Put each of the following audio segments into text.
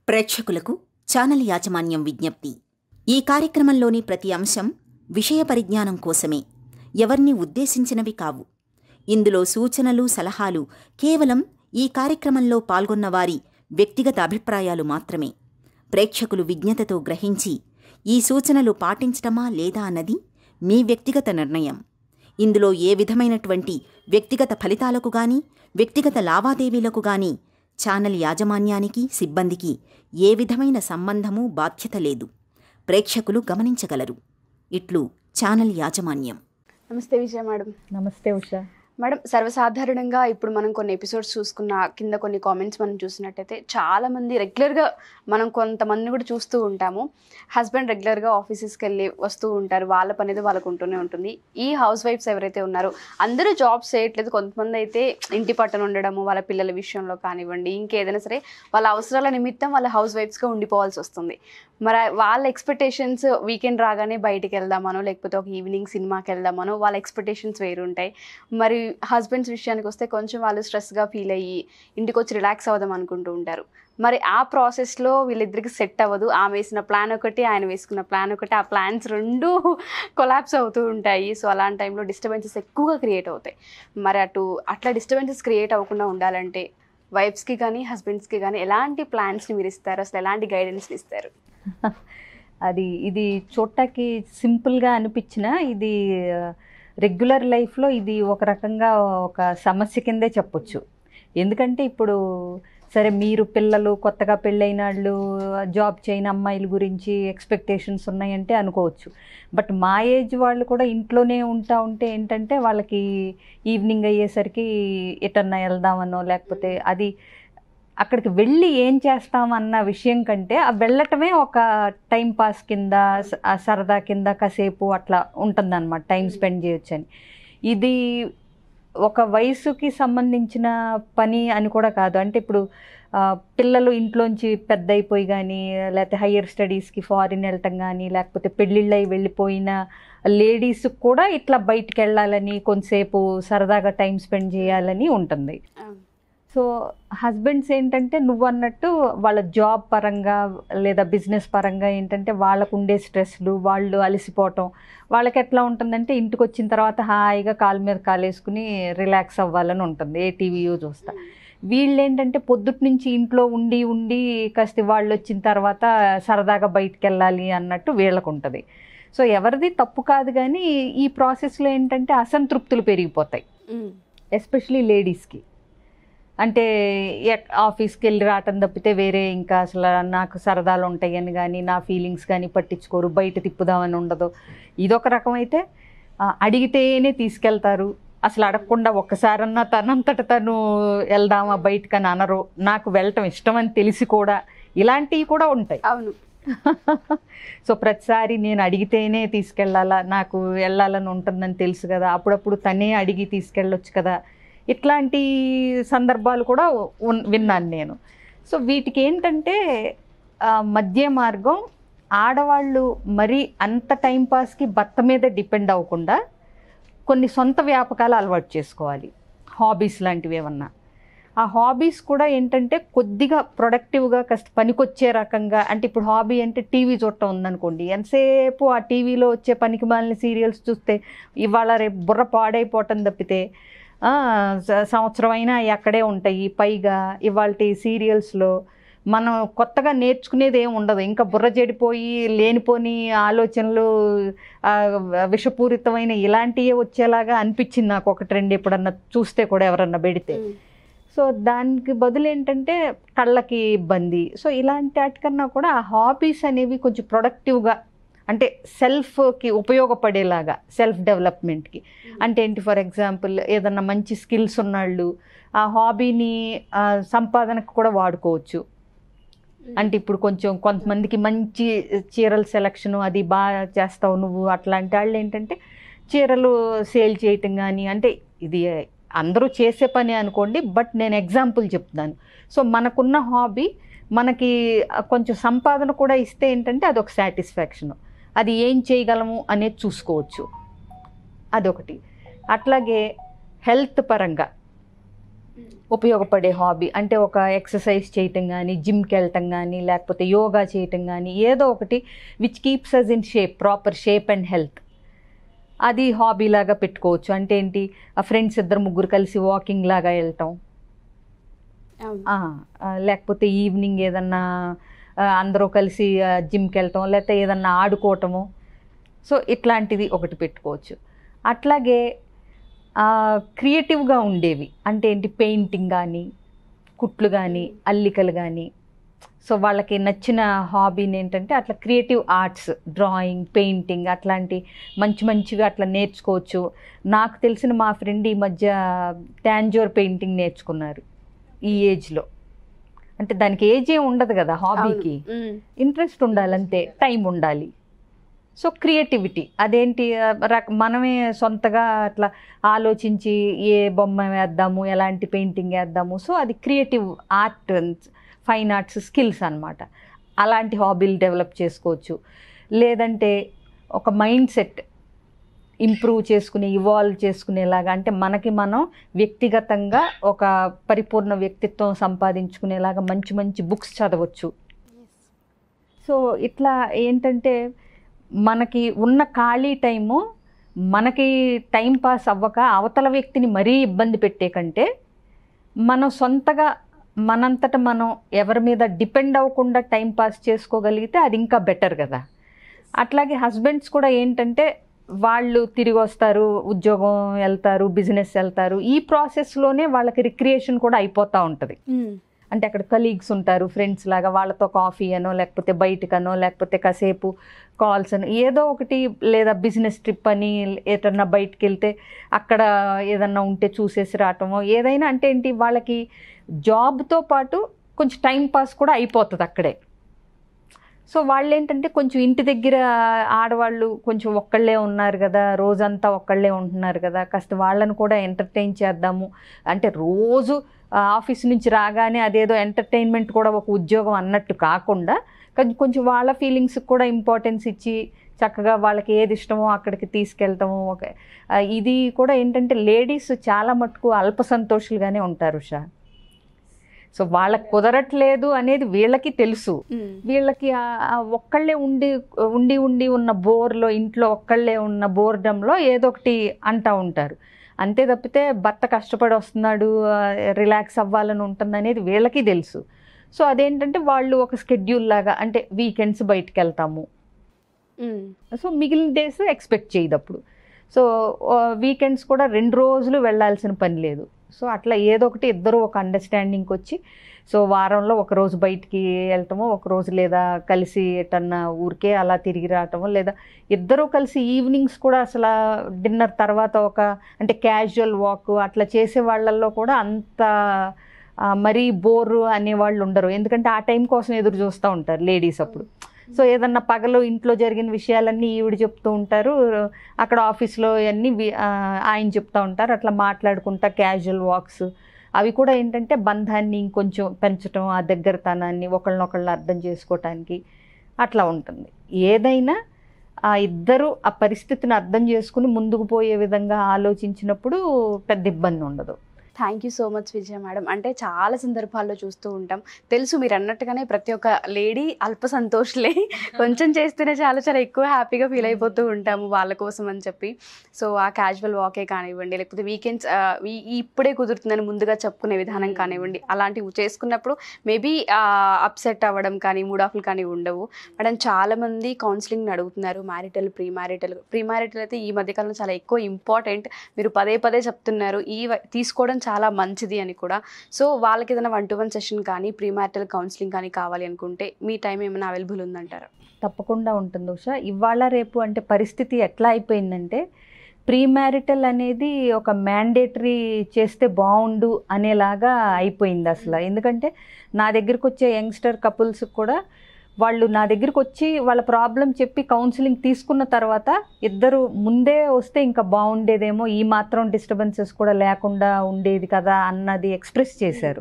ప్రేక్షకులకు ఛానల్ యాజమాన్యం విజ్ఞప్తి ఈ కార్యక్రమంలోని ప్రతి అంశం విషయ పరిజ్ఞానం కోసమే ఎవర్ని ఉద్దేశించినవి కావు ఇందులో సూచనలు సలహాలు కేవలం ఈ కార్యక్రమంలో పాల్గొన్న వారి వ్యక్తిగత అభిప్రాయాలు మాత్రమే ప్రేక్షకులు విజ్ఞతతో గ్రహించి ఈ సూచనలు పాటించటమా లేదా అన్నది మీ వ్యక్తిగత నిర్ణయం ఇందులో ఏ విధమైనటువంటి వ్యక్తిగత ఫలితాలకు గాని వ్యక్తిగత లావాదేవీలకు గాని ఛానల్ యాజమాన్యానికి సిబ్బందికి ఏ విధమైన సంబంధము బాధ్యత లేదు ప్రేక్షకులు గమనించగలరు ఇట్లు ఛానల్ యాజమాన్యం నమస్తే విజయ మేడం నమస్తే ఉషా మేడం సర్వసాధారణంగా ఇప్పుడు మనం కొన్ని ఎపిసోడ్స్ చూసుకున్న కింద కొన్ని కామెంట్స్ మనం చూసినట్టయితే చాలా మంది రెగ్యులర్గా మనం కొంతమంది కూడా చూస్తూ ఉంటాము హస్బెండ్ రెగ్యులర్గా ఆఫీసెస్కి వెళ్ళి వస్తూ ఉంటారు వాళ్ళ పని ఏదో వాళ్ళకు ఉంటూనే ఉంటుంది ఈ హౌస్ వైఫ్స్ ఎవరైతే ఉన్నారో అందరూ జాబ్స్ చేయట్లేదు కొంతమంది అయితే ఇంటి పట్టున ఉండడము వాళ్ళ పిల్లల విషయంలో కానివ్వండి ఇంకేదైనా సరే వాళ్ళ అవసరాల నిమిత్తం వాళ్ళ హౌస్ వైఫ్స్గా ఉండిపోవాల్సి వస్తుంది మరి వాళ్ళ ఎక్స్పెక్టేషన్స్ వీకెండ్ రాగానే బయటికి వెళ్దామనో లేకపోతే ఒక ఈవినింగ్ సినిమాకి వెళ్దామనో వాళ్ళ ఎక్స్పెక్టేషన్స్ వేరుంటాయి మరి హస్బెండ్స్ విషయానికి వస్తే కొంచెం వాళ్ళు స్ట్రెస్గా ఫీల్ అయ్యి ఇంటికి వచ్చి రిలాక్స్ అవుదాం అనుకుంటూ ఉంటారు మరి ఆ ప్రాసెస్లో వీళ్ళిద్దరికి సెట్ అవ్వదు ఆమె వేసిన ప్లాన్ ఒకటి ఆయన వేసుకున్న ప్లాన్ ఒకటి ఆ ప్లాన్స్ రెండు కొలాప్స్ అవుతూ ఉంటాయి సో అలాంటి టైంలో డిస్టర్బెన్సెస్ ఎక్కువగా క్రియేట్ అవుతాయి మరి అటు అట్లా డిస్టర్బెన్సెస్ క్రియేట్ అవ్వకుండా ఉండాలంటే వైఫ్స్కి కానీ హస్బెండ్స్కి కానీ ఎలాంటి ప్లాన్స్ని మీరు ఇస్తారు అసలు ఎలాంటి గైడెన్స్ని ఇస్తారు అది ఇది చూడటానికి సింపుల్గా అనిపించిన ఇది రెగ్యులర్ లైఫ్లో ఇది ఒక రకంగా ఒక సమస్య కిందే చెప్పొచ్చు ఎందుకంటే ఇప్పుడు సరే మీరు పిల్లలు కొత్తగా పెళ్ళైన వాళ్ళు జాబ్ చేయని అమ్మాయిల గురించి ఎక్స్పెక్టేషన్స్ ఉన్నాయంటే అనుకోవచ్చు బట్ మా ఏజ్ వాళ్ళు కూడా ఇంట్లోనే ఉంటా ఉంటే ఏంటంటే వాళ్ళకి ఈవినింగ్ అయ్యేసరికి ఎటన్నా వెళ్దామనో లేకపోతే అది అక్కడికి వెళ్ళి ఏం చేస్తామన్న విషయం కంటే ఆ వెళ్ళటమే ఒక టైం పాస్ కింద స- ఆ సరదా కింద కాసేపు అట్లా ఉంటుందన్నమాట టైం స్పెండ్ చేయొచ్చు అని ఇది ఒక వయసుకి సంబంధించిన పని అని కూడా కాదు అంటే ఇప్పుడు ఆ, పిల్లలు ఇంట్లోంచి పెద్ద అయిపోయి కానీ లేకపోతే హయ్యర్ స్టడీస్కి ఫారిన్ వెళ్ళటం కానీ లేకపోతే పెళ్ళిళ్ళై వెళ్ళిపోయిన లేడీస్ కూడా ఇట్లా బయటికి వెళ్ళాలని కొంతసేపు సరదాగా టైం స్పెండ్ చేయాలని ఉంటుంది సో హస్బెండ్స్ ఏంటంటే నువ్వు అన్నట్టు వాళ్ళ జాబ్ పరంగా లేదా బిజినెస్ పరంగా ఏంటంటే వాళ్ళకు ఉండే స్ట్రెస్లు వాళ్ళు అలసిపోవటం వాళ్ళకి ఎట్లా ఉంటుందంటే ఇంటికి వచ్చిన తర్వాత హాయిగా కాలు మీద కాలేసుకుని రిలాక్స్ అవ్వాలని ఉంటుంది ఏ టీవీయో చూస్తా వీళ్ళు ఏంటంటే పొద్దుటి నుంచి ఇంట్లో ఉండి ఉండి కాస్త వాళ్ళు వచ్చిన తర్వాత సరదాగా బయటికి వెళ్ళాలి అన్నట్టు వీళ్ళకు ఉంటుంది సో ఎవరిది తప్పు కాదు కానీ ఈ ప్రాసెస్లో ఏంటంటే అసంతృప్తులు పెరిగిపోతాయి ఎస్పెషలీ లేడీస్కి అంటే ఎక్- ఆఫీస్కి వెళ్ళి రావటం తప్పితే వేరే ఇంకా అసలు నాకు సరదాలు ఉంటాయని కానీ నా ఫీలింగ్స్ కానీ పట్టించుకోరు బయట తిప్పుదామని ఉండదు ఇదొక రకం అయితే ఆ, అడిగితేనే తీసుకెళ్తారు అసలు అడగకుండా ఒక్కసారన్నా తనంతట తను వెళ్దామా బయటకని అనరు నాకు వెళ్ళటం ఇష్టమని తెలిసి కూడా ఇలాంటివి కూడా ఉంటాయి అవును సో ప్రతిసారి నేను అడిగితేనే తీసుకెళ్ళాలా నాకు వెళ్ళాలని ఉంటుందని తెలుసు కదా అప్పుడప్పుడు తనే అడిగి తీసుకెళ్ళొచ్చు కదా ఇట్లాంటి సందర్భాలు కూడా ఉన్- విన్నాను నేను సో వీటికి ఏంటంటే ఆ, మధ్య మార్గం ఆడవాళ్ళు మరీ అంత టైంపాస్కి భర్త మీద డిపెండ్ అవ్వకుండా కొన్ని సొంత వ్యాపకాలు అలవాటు చేసుకోవాలి హాబీస్ లాంటివి ఏమన్నా ఆ హాబీస్ కూడా ఏంటంటే కొద్దిగా ప్రొడక్టివ్గా కాస్త పనికొచ్చే రకంగా అంటే ఇప్పుడు హాబీ అంటే టీవీ చూడటం ఉందనుకోండి ఎంతసేపు ఆ టీవీలో వచ్చే పనికి మాలిన సీరియల్స్ చూస్తే ఇవాళ రేపు బుర్ర పాడైపోవటం తప్పితే ఆ, స- సంవత్సరం అయినా అవి అక్కడే ఉంటాయి పైగా ఇవాళ సీరియల్స్లో మనం కొత్తగా నేర్చుకునేది ఏం ఉండదు ఇంకా బుర్ర చెడిపోయి లేనిపోని ఆలోచనలు ఆ, విషపూరితమైన ఇలాంటివే వచ్చేలాగా అనిపించింది నాకు ఒకటి రెండు ఎప్పుడన్నా చూస్తే కూడా ఎవరన్నా పెడితే సో దానికి బదులు ఏంటంటే కళ్ళకి ఇబ్బంది సో ఇలాంటి వాటికన్నా కూడా ఆ హాబీస్ అనేవి కొంచెం ప్రొడక్టివ్గా అంటే సెల్ఫ్కి ఉపయోగపడేలాగా సెల్ఫ్ డెవలప్మెంట్కి అంటే ఏంటి ఫర్ ఎగ్జాంపుల్ ఏదన్నా మంచి స్కిల్స్ ఉన్నాళ్ళు ఆ హాబీని ఆ, సంపాదనకు కూడా వాడుకోవచ్చు అంటే ఇప్పుడు కొంచెం కొంతమందికి మంచి చీరల సెలక్షన్ అది బాగా చేస్తావు నువ్వు అట్లాంటి వాళ్ళు ఏంటంటే చీరలు సేల్ చేయటం కానీ అంటే ఇది అందరూ చేసే పని అనుకోండి బట్ నేను ఎగ్జాంపుల్ చెప్తున్నాను సో మనకున్న హాబీ మనకి కొంచెం సంపాదన కూడా ఇస్తే ఏంటంటే అదొక సాటిస్ఫాక్షన్ అది ఏం చేయగలము అనేది చూసుకోవచ్చు అదొకటి అట్లాగే హెల్త్ పరంగా ఉపయోగపడే హాబీ అంటే ఒక ఎక్సర్సైజ్ చేయటం కానీ జిమ్కి వెళ్ళటం కానీ లేకపోతే యోగా చేయటం కానీ ఏదో ఒకటి which keeps us in shape proper shape and health అది హాబీ లాగా పెట్టుకోవచ్చు అంటే ఏంటి ఆ ఫ్రెండ్స్ ఇద్దరు ముగ్గురు కలిసి వాకింగ్ లాగా వెళ్ళటం అవును ఆ, ఆ, లేకపోతే ఈవినింగ్ ఏదన్నా ఆ, అందరూ కలిసి ఆ, జిమ్కి వెళ్ళటం లేకపోతే ఏదన్నా ఆడుకోవటము సో ఇట్లాంటిది ఒకటి పెట్టుకోవచ్చు అట్లాగే క్రియేటివ్గా ఉండేవి అంటే ఏంటి పెయింటింగ్ కానీ కుట్లు కానీ అల్లికలు కానీ సో వాళ్ళకి నచ్చిన హాబీని ఏంటంటే అట్లా క్రియేటివ్ ఆర్ట్స్ డ్రాయింగ్ పెయింటింగ్ అట్లాంటి మంచి మంచిగా అట్లా నేర్చుకోవచ్చు నాకు తెలిసిన మా ఫ్రెండ్ ఈ మధ్య టాంజోర్ పెయింటింగ్ నేర్చుకున్నారు ఈ ఏజ్లో అంటే దానికి ఏజ్ ఏం ఉండదు కదా హాబీకి ఉమ్. ఇంట్రెస్ట్ ఉండాలంతే టైం ఉండాలి సో క్రియేటివిటీ అదేంటి ఆ, రక మనమే సొంతగా అట్లా ఆలోచించి ఏ బొమ్మ వేద్దాము ఎలాంటి పెయింటింగ్ వేద్దాము సో అది creative art fine arts skills అన్నమాట అలాంటి హాబీలు డెవలప్ చేసుకోవచ్చు లేదంటే ఒక మైండ్ సెట్ ఇంప్రూవ్ చేసుకుని ఇవాల్వ్ చేసుకునేలాగా అంటే మనకి మనం వ్యక్తిగతంగా ఒక పరిపూర్ణ వ్యక్తిత్వం సంపాదించుకునేలాగా మంచి మంచి బుక్స్ చదవచ్చు సో ఇట్లా ఏంటంటే మనకి ఉన్న ఖాళీ టైము మనకి టైం పాస్ అవ్వక అవతల వ్యక్తిని మరీ ఇబ్బంది పెట్టే కంటే మనం సొంతగా మనంతట మనం ఎవరి మీద డిపెండ్ అవ్వకుండా టైం పాస్ చేసుకోగలిగితే అది ఇంకా బెటర్ కదా అట్లాగే హస్బెండ్స్ కూడా ఏంటంటే వాళ్ళు తిరిగి వస్తారు ఉద్యోగం వెళ్తారు బిజినెస్ వెళ్తారు ఈ ప్రాసెస్లోనే వాళ్ళకి రిక్రియేషన్ కూడా అయిపోతూ ఉంటుంది ఉమ్. అంటే అక్కడ కలీగ్స్ ఉంటారు ఫ్రెండ్స్ లాగా వాళ్ళతో కాఫీ అనో లేకపోతే బయటకనో లేకపోతే కాసేపు కాల్స్ అని ఏదో ఒకటి లేదా బిజినెస్ ట్రిప్ అని ఏదన్నా బయటికి వెళ్తే అక్కడ ఏదన్నా ఉంటే చూసేసి రావటమో ఏదైనా అంటే ఏంటి వాళ్ళకి జాబ్తో పాటు కొంచెం టైం పాస్ కూడా అయిపోతుంది అక్కడే సో వాళ్ళు ఏంటంటే కొంచెం ఇంటి దగ్గర ఆడవాళ్ళు కొంచెం ఒక్కళ్ళే ఉన్నారు కదా రోజంతా ఒక్కళ్ళే ఉంటున్నారు కదా కాస్త వాళ్ళని కూడా ఎంటర్టైన్ చేద్దాము అంటే రోజు ఆ, ఆఫీస్ నుంచి రాగానే అదేదో ఎంటర్టైన్మెంట్ కూడా ఒక ఉద్యోగం అన్నట్టు కాకుండా కొంచెం కొంచెం వాళ్ళ ఫీలింగ్స్కి కూడా ఇంపార్టెన్స్ ఇచ్చి చక్కగా వాళ్ళకి ఏది ఇష్టమో అక్కడికి తీసుకెళ్తాము ఒక ఆ, ఇది కూడా ఏంటంటే లేడీస్ చాలా మటుకు అల్ప సంతోషులుగానే ఉంటారు ఉషా సో వాళ్ళకి కుదరట్లేదు అనేది వీళ్ళకి తెలుసు ఉమ్. వీళ్ళకి ఆ- ఆ ఒక్కళ్ళే ఉండి ఉండి ఉండి ఉన్న బోర్లో ఇంట్లో ఒక్కళ్ళే ఉన్న బోర్డంలో ఏదో ఒకటి అంటూ ఉంటారు అంతే తప్పితే భర్త కష్టపడి వస్తున్నాడు రిలాక్స్ అవ్వాలని ఉంటుంది అనేది వీళ్ళకి తెలుసు సో అదేంటంటే వాళ్ళు ఒక స్కెడ్యూల్ లాగా అంటే వీకెండ్స్ బయటికి వెళ్తాము ఉమ్. సో మిగిలిన డేస్ ఎక్స్పెక్ట్ చేయదు అప్పుడు సో వీకెండ్స్ కూడా రెండు రోజులు వెళ్ళాల్సిన పని లేదు సో అట్లా ఏదో ఒకటి ఇద్దరు ఒక అండర్స్టాండింగ్కి వచ్చి సో వారంలో ఒక రోజు బయటికి వెళ్ళటమో ఒక రోజు లేదా కలిసి ఎటన్నా ఊరికే అలా తిరిగి రావటమో లేదా ఇద్దరూ కలిసి ఈవినింగ్స్ కూడా అసలు డిన్నర్ తర్వాత ఒక అంటే క్యాజువల్ వాక్ అట్లా చేసే వాళ్ళల్లో కూడా అంత ఆ, మరీ బోర్ అనేవాళ్ళు ఉండరు ఎందుకంటే ఆ టైం కోసం ఎదురు చూస్తూ ఉంటారు లేడీస్ అప్పుడు సో ఏదన్నా పగలు ఇంట్లో జరిగిన విషయాలన్నీ ఈవిడ చెప్తూ ఉంటారు అక్కడ ఆఫీస్లో అన్నీ వి- ఆ, ఆయన చెప్తూ ఉంటారు అట్లా మాట్లాడుకుంటా క్యాజువల్ వాక్స్ అవి కూడా ఏంటంటే బంధాన్ని ఇంకొంచెం పెంచడం ఆ దగ్గరతనాన్ని ఒకళ్ళనొకళ్ళని అర్థం చేసుకోవటానికి అట్లా ఉంటుంది ఏదైనా ఆ ఇద్దరు ఆ పరిస్థితిని అర్థం చేసుకుని ముందుకు పోయే విధంగా ఆలోచించినప్పుడు పెద్ద ఇబ్బంది ఉండదు thank you so much Vijaya madam అంటే చాలా సందర్భాల్లో చూస్తూ ఉంటాం తెలుసు మీరు అన్నట్టుగానే ప్రతి ఒక్క లేడీ అల్ప సంతోష్లే కొంచెం చేస్తేనే చాలా చాలా ఎక్కువ హ్యాపీగా ఫీల్ అయిపోతూ ఉంటాము వాళ్ళ కోసం అని చెప్పి సో ఆ క్యాజువల్ వాకే కానివ్వండి లేకపోతే వీకెండ్స్ ఇప్పుడే కుదురుతుందని ముందుగా చెప్పుకునే విధానం కానివ్వండి అలాంటివి చేసుకున్నప్పుడు మేబీ అప్సెట్ అవ్వడం కానీ మూడ్ ఆఫ్లు కానీ ఉండవు మేడం చాలా మంది కౌన్సిలింగ్ అడుగుతున్నారు marital pre marital pre marital అయితే ఈ మధ్యకాలంలో చాలా ఎక్కువ ఇంపార్టెంట్ మీరు పదే పదే చెప్తున్నారు ఈ వ- తీసుకోవడం చాలా మంచిది అని కూడా సో వాళ్ళకి ఏదైనా వన్ టు వన్ సెషన్ కానీ ప్రీ మ్యారిటల్ కౌన్సిలింగ్ కానీ కావాలి అనుకుంటే మీ టైం ఏమైనా అవైలబుల్ ఉందంటారా తప్పకుండా ఉంటుంది ఉషా ఇవాళ రేపు అంటే పరిస్థితి ఎట్లా అయిపోయిందంటే ప్రీ మ్యారిటల్ అనేది ఒక మ్యాండేటరీ చేస్తే బాగుండు అనేలాగా అయిపోయింది అసలు ఎందుకంటే నా దగ్గరికి వచ్చే యంగ్స్టర్ కపుల్స్ కూడా వాళ్ళు నా దగ్గరికి వచ్చి వాళ్ళ ప్రాబ్లం చెప్పి కౌన్సిలింగ్ తీసుకున్న తర్వాత ఇద్దరు ముందే వస్తే ఇంకా బాగుండేదేమో ఈ మాత్రం డిస్టర్బెన్సెస్ కూడా లేకుండా ఉండేది కదా అన్నది ఎక్స్ప్రెస్ చేశారు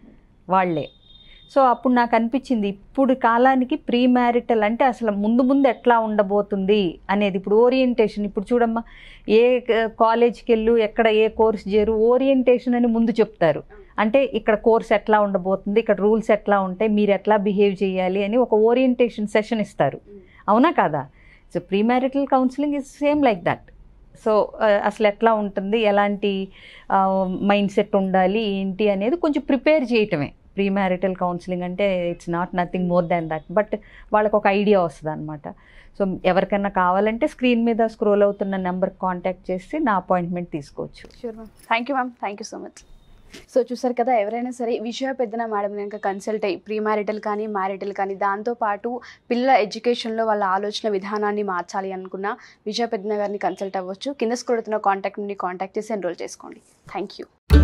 వాళ్ళే సో అప్పుడు నాకు అనిపించింది ఇప్పుడు కాలానికి ప్రీ మ్యారిటల్ అంటే అసలు ముందు ముందు ఎట్లా ఉండబోతుంది అనేది ఇప్పుడు ఓరియంటేషన్ ఇప్పుడు చూడమ్మా ఏ కాలేజ్కి వెళ్ళు ఎక్కడ ఏ కోర్స్ చేరు ఓరియంటేషన్ అని ముందు చెప్తారు అంటే ఇక్కడ కోర్స్ ఎట్లా ఉండబోతుంది ఇక్కడ రూల్స్ ఎట్లా ఉంటాయి మీరు ఎట్లా బిహేవ్ చేయాలి అని ఒక ఓరియంటేషన్ సెషన్ ఇస్తారు అవునా కాదా so pre marital counselling is same like that so అసలు ఎట్లా ఉంటుంది ఎలాంటి మైండ్ సెట్ ఉండాలి ఏంటి అనేది కొంచెం ప్రిపేర్ చేయటమే ప్రీ మ్యారిటల్ కౌన్సిలింగ్ అంటే it's not nothing more than that but వాళ్ళకి ఒక ఐడియా వస్తుంది అనమాట సో ఎవరికైనా కావాలంటే స్క్రీన్ మీద స్క్రోల్ అవుతున్న నెంబర్కి కాంటాక్ట్ చేసి నా అపాయింట్మెంట్ తీసుకోవచ్చు sure ma'am thank you ma'am thank you so much so చూసారు కదా ఎవరైనా సరే విషయ పెద్దన మేడం కనుక కన్సల్ట్ అయ్యి ప్రీ మ్యారిటల్ కానీ మ్యారిటల్ కానీ దాంతోపాటు పిల్లల ఎడ్యుకేషన్లో వాళ్ళ ఆలోచన విధానాన్ని మార్చాలి అనుకున్న విజయ పెద్దన గారిని కన్సల్ట్ అవ్వచ్చు కింద స్క్రోల్ అవుతున్న కాంటాక్ట్ నుండి కాంటాక్ట్ చేసి ఎన్రోల్ చేసుకోండి థ్యాంక్ యూ